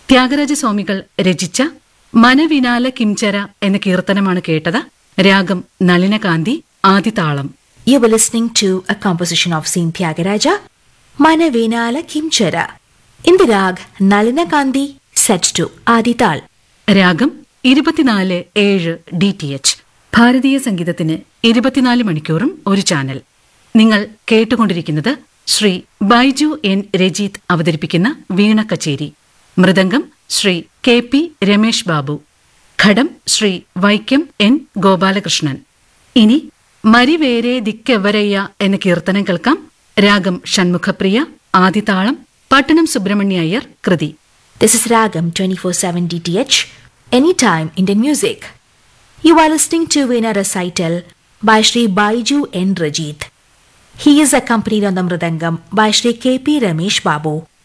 ത്യാഗരാജസ്വാമികൾ രചിച്ച മനവിനാല കിംചര എന്ന കീർത്തനമാണ് കേട്ടത് രാഗം നളിനകാന്തി ആദിതാളം You were listening to a composition of Saint Tyagaraja, Manavenala Kimchara, in the rag Nalinakandi, set to Adital. രാഗം ഇരുപത്തിനാല് ഏഴ് ഡി ടി എച്ച് ഭാരതീയ സംഗീതത്തിന് ഇരുപത്തിനാല് മണിക്കൂറും ഒരു ചാനൽ നിങ്ങൾ കേട്ടുകൊണ്ടിരിക്കുന്നത് ശ്രീ ബൈജു എൻ രജീത് അവതരിപ്പിക്കുന്ന വീണ കച്ചേരി mridangam Shri K P Ramesh Babu ghatam Shri Vaikom N Gopalakrishnan ഇനി മരിവേരെ ദിക്കെവരയ്യ എന്ന കീർത്തനം കേൾക്കാം രാഗം ഷൺമുഖപ്രിയ ആദിതാളം പട്ടണം സുബ്രഹ്മണ്യ അയ്യർ കൃതി This is Ragam 24/7 DTH, anytime Indian music. You are listening to Veena recital by Sri Baiju N. Rajit. He is accompanied on the Mridangam by Sri K.P. Ramesh Babu